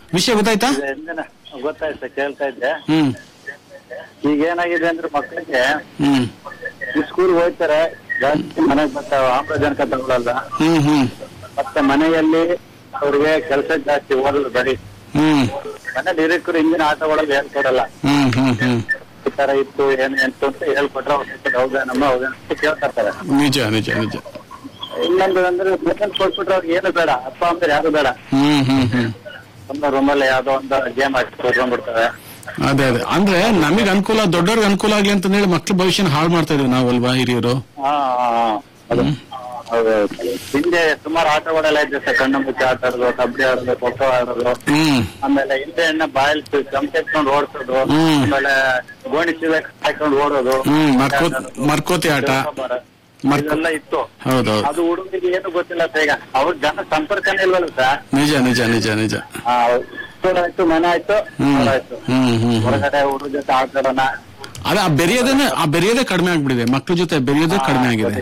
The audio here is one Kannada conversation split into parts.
ವಿಷಯ ಗೊತ್ತಾಯ್ತಾ ಇದು ಹಿಂದಿನ ಗೊತ್ತಾಯ್ತು ಕೇಳ್ತಾ ಇದ್ದೆ ಹ್ಮ್ ಈಗ ಏನಾಗಿದೆ ಅಂದ್ರೆ ಮಕ್ಕಳಿಗೆ ಹ್ಮ್ ಸ್ಕೂಲ್ ಹೋಗ್ತಾರೆ ಜಾಸ್ತಿ ಮನೆಗೆ ಬರ್ತಾವ ಆಮ್ಲಜನಕ ತಗೊಳಲ್ಲ ಹ್ಮ್ ಹ್ಮ್ ಮತ್ತೆ ಮನೆಯಲ್ಲಿ ಅವ್ರಿಗೆ ಕೆಲಸ ಜಾಸ್ತಿ ಓದಲು ಬರೀ ಹ್ಮ್ ಮನೇಲಿ ಹಿರಿಕರು ಹಿಂದಿನ ಆಟಗಳಲ್ಲಿ ಹೇಳ್ಕೊಡಲ್ಲ ಹ್ಮ್ ಹ್ಮ್ ಹ್ಮ್ ಈ ತರ ಇತ್ತು ಏನು ಎಂತು ಅಂತ ಹೇಳ್ಕೊಟ್ರೆ ಅವ್ರು ಸ್ವಲ್ಪ ಹೌದೇನಮ್ಮ ಹೌದೇನ ಅಂತ ಕೇಳ್ತಾರೆ ನಿಜ ನಿಜ ನಿಜ ಇನ್ನೊಂದು ಅಂದ್ರೆ ಮೊಬೈಲ್ ಕೊಟ್ಬಿಟ್ರೆ ಅವ್ರಿಗೆ ಏನು ಬೇಡ ಅಪ್ಪ ಅಂದ್ರೆ ಯಾರು ಬೇಡ ಹ್ಮ್ ಹ್ಮ್ ಹ್ಮ್ ಸುಮ್ಮನೆ ರೂಮಲ್ಲಿ ಯಾವ್ದೋ ಒಂದು ಗೇಮ್ ಹಾಕಿ ಕೂತ್ಕೊಂಡ್ಬಿಡ್ತಾರೆ ಅದೇ ಅದೇ ಅಂದ್ರೆ ನಮಗೆ ಅನುಕೂಲ ದೊಡ್ಡವ್ರಿಗೆ ಅನುಕೂಲ ಆಗ್ಲಿ ಅಂತ ಹೇಳಿ ಮಕ್ಳ ಭವಿಷ್ಯನ ಹಾಳು ಮಾಡ್ತಾ ಇದೀವಿ ನಾವಲ್ವಾ ಹಿರಿಯರು ಹಾ ಹಾ, ಹಾ. ಅದು ಹೌದು ಹಿಂದೆ ಸುಮಾರು ಆಟಗಳೆಲ್ಲ ಇದ್ದೆ ಸರ್ ಕಣ್ಣು ಮುಚ್ಚಿ ಆಟ ಆಡೋದು ಕಬಡ್ಡಿ ಆಡೋದು ಖೋ ಖೋ ಆಡೋದು ಹ್ಮ್ ಆಮೇಲೆ ಹಿಂದೆ ಎಣ್ಣೆ ಬಾಯಲ್ಲಿ ಚಮಚೆತ್ಕೊಂಡು ಓಡಿಸೋದು ಹ್ಮ್. ಆಮೇಲೆ ಗೋಣಿ ಚೀಲ ಹಾಕೊಂಡು ಓಡೋದು ಹ್ಮ್ ಮರ್ಕೋ ಮರ್ಕೋತಿ ಆಟ ಮರ್ಕೋ ಇದೆಲ್ಲ ಇತ್ತು ಹೌದೌದು ಅದು ಹುಡುಗರಿಗೆ ಏನು ಗೊತ್ತಿಲ್ಲ ಸರ್ ಈಗ ಅವ್ರ ಜನ ಸಂಪರ್ಕನೇ ಇಲ್ವಲ್ಲ ಸರ್ ನಿಜ ನಿಜ ನಿಜ ನಿಜ ಆ, ಸ್ಕೂಲ್ ಆಯ್ತು ಮನೆ ಆಯ್ತು ಹ್ಮ್ ಹೊರ ಆಯ್ತು ಹ್ಮ್ ಹ್ಮ್ ಹ್ಮ್. ಹೊರಗಡೆ ಹುಡುಗ ಜೊತೆ ಆಟಾಡೋಣ ಅದೇ ಆ ಬೆರೆಯೋದೇನೆ ಆ ಬೆರೆಯೋದೇ ಕಡಿಮೆ ಆಗ್ಬಿಟ್ಟಿದೆ ಮಕ್ಳ ಜೊತೆ ಬೆರೆಯೋದೇ ಕಡಿಮೆ ಆಗಿದೆ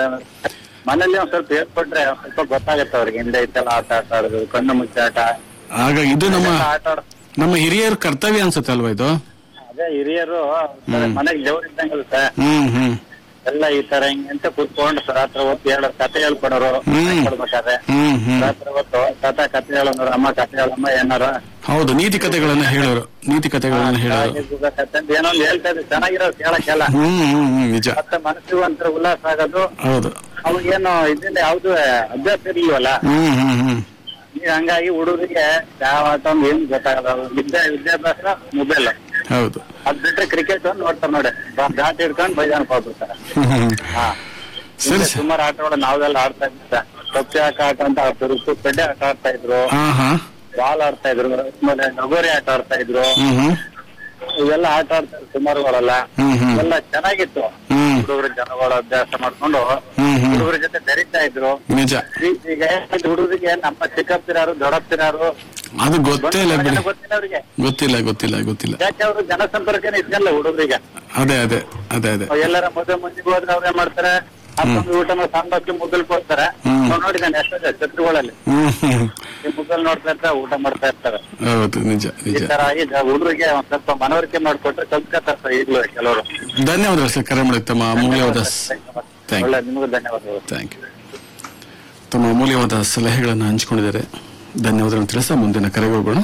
ಮನೇಲಿ ಒಂದ್ ಸ್ವಲ್ಪ ಹೇಳ್ಕೊಟ್ರೆ ಒಂದ್ ಸ್ವಲ್ಪ ಗೊತ್ತಾಗುತ್ತೆ ಅವ್ರಿಗೆ ಹಿಂದೆ ಇತ್ತೆಲ್ಲ ಆಟ ಆಟ ಆಡೋದು ಕಣ್ಣು ಮುಚ್ಚಿ ಆಟ ಹಾಗಾಗಿ ಇದು ನಮ್ಮ ಆಟ ಆಡ ನಮ್ಮ ಹಿರಿಯರ ಕರ್ತವ್ಯ ಅನ್ಸುತ್ತೆ ಅಲ್ವಾ ಇದು ಅದೇ ಹಿರಿಯರು ಮನೆಗೆ ದೇವ್ರ ಇದ್ದಂಗಲ್ಲ ಸರ್ ಹ್ಮ್ ಹ್ಮ್ ಎಲ್ಲ ಈ ತರ ಹಿಂಗೆ ಅಂತ ಕೂತ್ಕೊಂಡು ಸರ್ ರಾತ್ರಿ ಹೊತ್ತು ಹೇಳೋರು ಕತೆ ಹೇಳ್ಕೊಡೋರು ಹ್ಮ್. ಕೊಡ್ಬೇಕಾದ್ರೆ ಹ್ಮ್ ಹ್ಮ್ ರಾತ್ರಿ ಹೊತ್ತು ತಾತ ಕತೆ ಹೇಳೋರು ಅಮ್ಮ ಕತೆ ಹೇಳಮ್ಮ ಏನಾರ ಹೌದು ನೀತಿ ಕಥೆಗಳನ್ನ ಹೇಳೋರು ನೀತಿ ಕಥೆಗಳನ್ನ ಹೇಳೋರು ಆಗಿದ್ದು ಕತೆ ಅಂತ ಏನೋ ಒಂದ್ ಹೇಳ್ತಾ ಇದ್ರು ಚೆನ್ನಾಗಿರೋ ಕೇಳಕ್ಕೆಲ್ಲ ಹ್ಮ್ ಹ್ಮ್ ಹ್ಮ್ ನಿಜ ಮತ್ತೆ ಮನಸ್ಸಿಗೆ ಒಂಥರ ಉಲ್ಲಾಸ ಆಗೋದು ಹೌದು ಅವಾಗೇನು ಇದರಿಂದ ಯಾವ್ದು ಅಭ್ಯಾಸ ಇರ್ಲಿಲ್ವಲ್ಲ ಹ್ಮ್ ಹ್ಮ್ ಹ್ಮ್ ಈಗ ಹಂಗಾಗಿ ಹುಡುಗರಿಗೆ ಯಾವ ಆಟ ಒಂದು ಏನು ಗೊತ್ತಾಗಲ್ಲ ವಿದ್ಯಾ ವಿದ್ಯಾಭ್ಯಾಸ ಮೊಬೈಲ್ ಹೌದು ಅದ್ ಬಿಟ್ರೆ ಕ್ರಿಕೆಟ್ ಒಂದು ನೋಡ್ತಾರೆ ನೋಡಿ ಬ್ಯಾಟ್ ಹಿಡ್ಕೊಂಡು ಬೈದಾನ ಹೋಗ್ಬಿಡ್ತಾರೆ ಹ್ಮ್ ಹ್ಮ್ ಹಾ ಸರಿ, ಹಿಂದೆ ಸರಿ. ಸುಮಾರು ಆಟಗಳು ನಾವೆಲ್ಲ ಆಡ್ತಾ ಇದ್ದ ಕಪ್ಪೆ ಆಟ ಆಟ ಅಂತ ಆಡ್ತಿದ್ರು ಕಡ್ಡೆ ಆಟ ಆಡ್ತಾ ಇದ್ರು ಹಾ ಹಾ ಬಾಲ್ ಆಡ್ತಾ ಇದ್ರು ಆಮೇಲೆ ನಗೋರಿ ಆಟ ಆಡ್ತಾ ಇದ್ರು ಹ್ಮ್ ಹ್ಮ್ ಇವೆಲ್ಲ ಆಟ ಆಡ್ತಾ ಇದ್ರು ಸುಮಾರುಗಳೆಲ್ಲ ಹ್ಮ್ ಹ್ಮ್ ಎಲ್ಲ ಚೆನ್ನಾಗಿತ್ತು ಹ್ಮ್ ಹುಡುಗರು ಜನಗಳು ಅಭ್ಯಾಸ ಮಾಡ್ಕೊಂಡು ಹ್ಮ್ ಹ್ಮ್ ಹುಡುಗರ ಜೊತೆ ಬೆರೀತಾ ಇದ್ರು ನಿಜ ಈ- ಈಗ ಏನಾಯ್ತು ಹುಡುಗರಿಗೆ ನಮ್ಮ ಚಿಕ್ಕಪ್ಪಿರಾರು ದೊಡ್ಡಪ್ಪಿರಾರು ಅದು ಗೊತ್ತೇ ಇಲ್ಲ ಬಿಡಿ ಗೊತ್ತಿಲ್ಲ ಅವ್ರಿಗೆ ಗೊತ್ತಿಲ್ಲ ಗೊತ್ತಿಲ್ಲ ಗೊತ್ತಿಲ್ಲ ಯಾಕೆ ಅವರು ಜನಸಂಪರ್ಕನೇ ಇಸ್ಕಲ್ಲ ಹುಡುಗರಿಗೆ ಅದೇ ಅದೇ ಅದೇ ಅದೇ ಎಲ್ಲರ ಮದುವೆ ಮುಂಚಿಗೆ ಹೋದ್ರೆ ಅವ್ರೇ ಮಾಡ್ತಾರೆ ಅಪ್ಪಂಗೆ ಊಟ ಮಾಡಿ ಸಾಂಬಾರ್ಗೆ ಮುದ್ದಲ್ ಕೊಡ್ತಾರೆ ಹ್ಮ್. ನಾವ್ ನೋಡಿದ್ದಾನೆ ಎಷ್ಟೋ ಜನ ಛತ್ರಗಳಲ್ಲಿ ಹ್ಮ್ ಹ್ಮ್ ಈ ಮುದ್ದಲ್ ನೋಡ್ತಾ ಇರ್ತಾರೆ ಊಟ ಮಾಡ್ತಾ ಇರ್ತಾರೆ ಹೌದು ನಿಜ ಈ ನಿಜ ತರ ಆಗಿ ಜ- ಹುಡುಗರಿಗೆ ಒಂದ್ ಸ್ವಲ್ಪ ಮನವರಿಕೆ ಮಾಡ್ಕೊಟ್ರೆ ಕಲ್ತ್ಕೊತಾರೆ ಸರ್ ಈಗ್ಲೂ ಕೆಲವರು ಧನ್ಯವಾದಗಳು ಸರ್ ಕರೆ ಮಾಡಿ ತಮ್ಮ ಅಮೂಲ್ಯವಾದ ಥ್ಯಾಂಕ್ ಒಳ್ಳೆ ನಿಮಗೂ ಧನ್ಯವಾದಗಳು ಥ್ಯಾಂಕ್ ಯು ತಮ್ಮ ಅಮೂಲ್ಯವಾದ ಸಲಹೆಗಳನ್ನು ಹಂಚಿಕೊಂಡಿದ್ದಾರೆ ಧನ್ಯವಾದಗಳನ್ನು ತಿಳಿಸ ಮುಂದಿನ ಕರೆಗೆ ಹೋಗೋಣ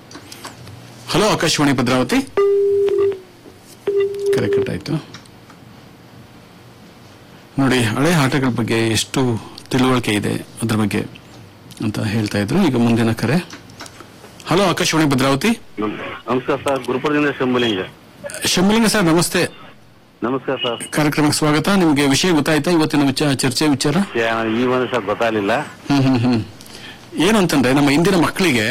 ಹಲೋ ಆಕಾಶವಾಣಿ ಭದ್ರಾವತಿ ಕರೆ ಕಟ್ಟಾಯ್ತು ನೋಡಿ ಹಳೆ ಆಟಗಳ ಬಗ್ಗೆ ಎಷ್ಟು ತಿಳುವಳಿಕೆ ಇದೆ ಅದ್ರ ಬಗ್ಗೆ ಅಂತ ಹೇಳ್ತಾ ಇದ್ರು ಈಗ ಮುಂದಿನ ಕರೆ ಹಲೋ ಆಕಾಶವಾಣಿ ಭದ್ರಾವತಿ ನಮಸ್ಕಾರ ಸರ್ ಗುರುಪುರದಿಂದ ಶಂಭುಲಿಂಗ ಶಂಭುಲಿಂಗ ಸರ್ ನಮಸ್ತೆ ನಮಸ್ಕಾರ ಸರ್ ಕಾರ್ಯಕ್ರಮಕ್ಕೆ ಸ್ವಾಗತ ನಿಮಗೆ ವಿಷಯ ಗೊತ್ತಾಯ್ತಾ ಇವತ್ತಿನ ವಿಚಾರ ಚರ್ಚೆ ವಿಚಾರ ಈ ಒಂದು ಸರ್ ಗೊತ್ತಾಗ್ಲಿಲ್ಲ ಹ್ಮ್ ಹ್ಮ್ ಹ್ಮ್ ಏನು ಅಂತಂದ್ರೆ ನಮ್ಮ ಇಂದಿನ ಮಕ್ಕಳಿಗೆ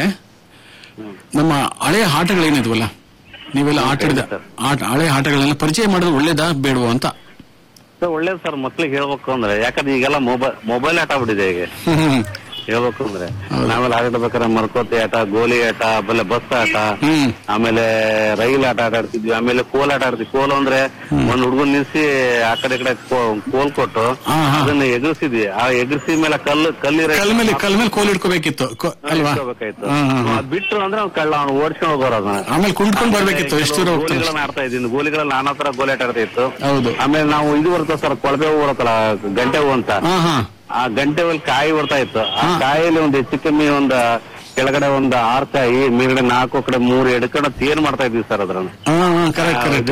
ನಮ್ಮ ಹಳೆಯ ಆಟಗಳೇನಿದ್ವಲ್ಲ ನೀವೆಲ್ಲ ಆಟ ಆಡಿದ ಆಟ ಹಳೆ ಆಟಗಳನ್ನ ಪರಿಚಯ ಮಾಡೋದು ಒಳ್ಳೇದಾ ಬೇಡವಾ ಅಂತ ಸರ್ ಒಳ್ಳೇದು ಸರ್ ಮಕ್ಳಿಗೆ ಹೇಳ್ಬೇಕು ಅಂದ್ರೆ ಯಾಕಂದ್ರೆ ಈಗೆಲ್ಲ ಮೊಬೈಲ್ ಮೊಬೈಲ್ ಆಟ ಆಗ್ಬಿಟ್ಟಿದೆ ಈಗ ಹ್ಮ್ ಹ್ಮ್ ಹೇಳ್ಬೇಕು ಅಂದ್ರೆ ಹೌದು. ನಾವೆಲ್ಲ ಆಟಾಡ್ಬೇಕಾದ್ರೆ ಮರ್ಕೋತಿ ಆಟ ಗೋಲಿ ಆಟ ಆಮೇಲೆ ಬಸ್ ಆಟ ಹ್ಮ್ ಆಮೇಲೆ ರೈಲ್ ಆಟ ಆಟ ಆಡ್ತಿದ್ವಿ ಆಮೇಲೆ ಕೋಲ್ ಆಟ ಆಡ್ತಿದ್ವಿ ಕೋಲ್ ಅಂದ್ರೆ ಒಂದ್ ಹುಡುಗನ್ ನಿಲ್ಸಿ ಆ ಕಡೆ ಈ ಕಡೆ ಕೋ- ಕೋಲ್ ಕೊಟ್ಟು ಹಾ, ಹಾ. ಅದನ್ನ ಎಗರಿಸಿದ್ವಿ ಆ ಎಗರಿಸಿ ಮೇಲೆ ಕಲ್ಲು ಕಲ್ಲಿರ ಕಲ್ ಮೇಲೆ ಕಲ್ ಮೇಲೆ ಕೋಲ್ ಇಟ್ಕೋಬೇಕಿತ್ತು ಕೊ- ಅಲ್ವಾ ಇಟ್ಕೋಬೇಕಾಯ್ತು. ಹ್ಮ್, ಹ್ಮ್, ಹ್ಮ್. ಅದ್ ಬಿಟ್ರು ಅಂದ್ರೆ ಅವ್ನ್ ಕಳ್ಳ ಅವ್ನು ಓಡಿಸ್ಕೊಂಡು ಹೋಗೋರು ಅದನ್ನ ಆಮೇಲೆ ಕುಂಟ್ಕೊಂಡ್ ಬರ್ಬೇಕಿತ್ತು ಎಷ್ಟು ದೂರ ಹೋಗ್ತಾರೆ ಗೋಲಿಗಳನ್ನ ಆಡ್ತಾ ಇದ್ದೀನಿ ಗೋಲಿಗಳಲ್ಲಿ ನಾನಾ ತರ ಗೋಲಿ ಆಟ ಆಡ್ತಾ ಇತ್ತು ಹೌದು ಆಮೇಲೆ ನಾವು ಇದು ಬರುತ್ತೆ ಸರ್ ಕೊಳಬೆ ಹೂ ಬರುತ್ತಲ್ಲ ಗಂಟೆ ಹೂ ಅಂತ ಹಾ ಹಾ ಆ ಗಂಟೆ ಹೂವಲ್ಲಿ ಕಾಯಿ ಬರ್ತಾ ಇತ್ತು ಆ ಕಾಯಲ್ಲಿ ಒಂದು ಹೆಚ್ಚು ಕಮ್ಮಿ ಒಂದ್ ಕೆಳಗಡೆ ಒಂದ್ ಆರ್ ಕಾಯಿ ಮೇಲ್ಗಡೆ ನಾಲ್ಕು ಕಡೆ ಮೂರು ಎಡ್ಕಡೆ ತೇರ್ ಮಾಡ್ತಾ ಇದ್ವಿ ಸರ್ ಅದ್ರನ್ನ ಹಾ ಹಾ ಕರೆಕ್ಟ್ ಕರೆಕ್ಟ್ ಇದು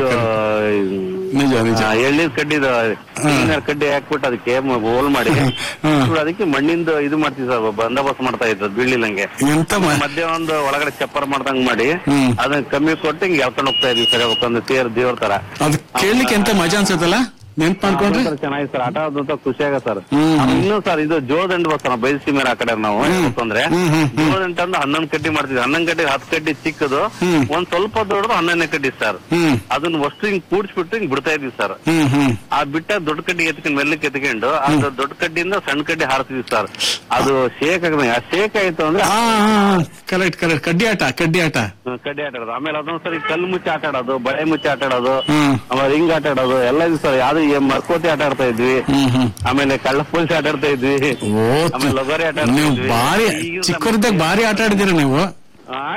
ನಿಜ ನಿಜ ಆ, ಎಳ್ನೀರ್ ಕಡ್ಡಿದು ಎಳ್ನೀರ್ ಕಡ್ಡಿ ಹಾಕ್ಬಿಟ್ಟು ಅದಕ್ಕೆ ಮ- ಹೋಲ್ ಮಾಡಿ ಹ್ಮ್. ಇವ್ರು ಅದಕ್ಕೆ ಮಣ್ಣಿಂದ ಇದು ಮಾಡ್ತೀವಿ ಸರ್ ಬಂದೋಬಸ್ತ್ ಮಾಡ್ತಾ ಇದ್ರು ಬೀಳಿಲ್ಲಂಗೆ ಎಂತ ಮ- ಮಧ್ಯ ಒಂದು ಒಳಗಡೆ ಚಪ್ಪರ್ ಮಾಡ್ದಂಗ್ ಮಾಡಿ ಹ್ಮ್. ಅದನ್ನ ಕಮ್ಮಿ ಕೊಟ್ಟು ಹಿಂಗ್ ಎಳ್ಕೊಂಡು ಹೋಗ್ತಾ ಇದೀವಿ ಸರ್ ಒಂದು ತೇರ್ ದೇವ್ರ ತರ ಅದು ಕೇಳಲಿಕ್ಕೆ ಎಂತ ಮಜಾ ಅನ್ಸುತ್ತಲ್ಲ ನೆನ್ಪ್ ಮಾಡ್ಕೊಂಡ್ರೆ ಅದೊಂಥರ ಚೆನ್ನಾಗಿ ಸರ್ ಆಟ ಆದಂತ ಖುಷಿ ಆಗ ಸರ್ ಹ್ಮ್. ಇನ್ನು ಸರ್ ಇದು ಜೋದಂಡ್ ಬರ್ತಾರ ಬಯಸಿ ಮೇಲೆ ಆ ಕಡೆ ನಾವು ಅಂದ್ರೆ ಹ್ಮ್, ಹ್ಮ್, ಹ್ಮ್. ಜೋದಂಡ್ ಅಂದ್ರೆ ಹನ್ನೊಂದು ಕಡ್ಡಿ ಮಾಡ್ತಿದ್ವಿ ಹನ್ನೊಂದು ಕಡ್ಡಿ ಹತ್ತು ಕಡ್ಡಿ ಚಿಕ್ಕದು ಹ್ಮ್. ಒಂದ್ ಸ್ವಲ್ಪ ದೊಡ್ಡದು ಹನ್ನೊಂದನೇ ಕಡ್ಡಿ ಸರ್ ಹ್ಮ್ ಅದನ್ನ ಅಷ್ಟು ಹಿಂಗ್ ಕೂಡ್ಸ್ಬಿಟ್ಟು ಹಿಂಗ್ ಬಿಡ್ತಾ ಇದ್ವಿ ಸರ್ ಹ್ಮ್ ಹ್ಮ್ ಆ ಬಿಟ್ಟ ದೊಡ್ಡ ಕಡ್ಡಿ ಎತ್ಕೊಂಡು ಮೆಲ್ಲಕ್ಕೆ ಎತ್ಕೊಂಡು ಆ ದೊಡ್ಡ ಕಡ್ಡಿಯಿಂದ ಸಣ್ಣ ಕಡ್ಡಿ ಹಾರ್ತಿದ್ವಿ ಸರ್ ಅದು ಶೇಕ್ ಆಗದಂಗೆ ಆ ಶೇಕ್ ಆಯ್ತು ಅಂದ್ರೆ ಹಾ ಕರೆಕ್ಟ್ ಕರೆಕ್ಟ್ ಕಡ್ಡಿ ಆಟ ಕಡ್ಡಿ ಆಟ ಹ್ಮ್, ಕಡ್ಡಿ ಆಟ ಆಡೋದು ಆಮೇಲೆ ಅದೊಂದ್ ಸರಿ ಕಲ್ಲು ಮುಚ್ಚಿ ಆಟ ಆಡೋದು ಬಳೆ ಮುಚ್ಚಿ ಆಟ ಆಡೋದು ಹ್ಮ್ ಆಮೇಲೆ ರಿಂಗ್ ಆಟ ಆಡೋದು ಎಲ್ಲ ಇದು ಸರ್ ಯಾವ್ದು ಈ ಮರ್ಕೋತಿ ಆಟ ಆಡ್ತಾ ಇದ್ವಿ ಹ್ಮ್ ಹ್ಮ್ ಆಮೇಲೆ ಕಳ್ಳ ಪೊಲೀಸ್ ಆಟ ಆಡ್ತಾ ಇದ್ವಿ ಓ ಆಮೇಲೆ ಲಗೋರಿ ಆಟ ಆಡ್ತಾ ನೀವು ಇದ್ವಿ. ಭಾರಿ ಈಗ ನಮ್ಮ ಚಿಕ್ಕವರಿದ್ದಾಗ ಭಾರಿ ಆಟ ಆಡಿದ್ದೀರ ನೀವು ಆ,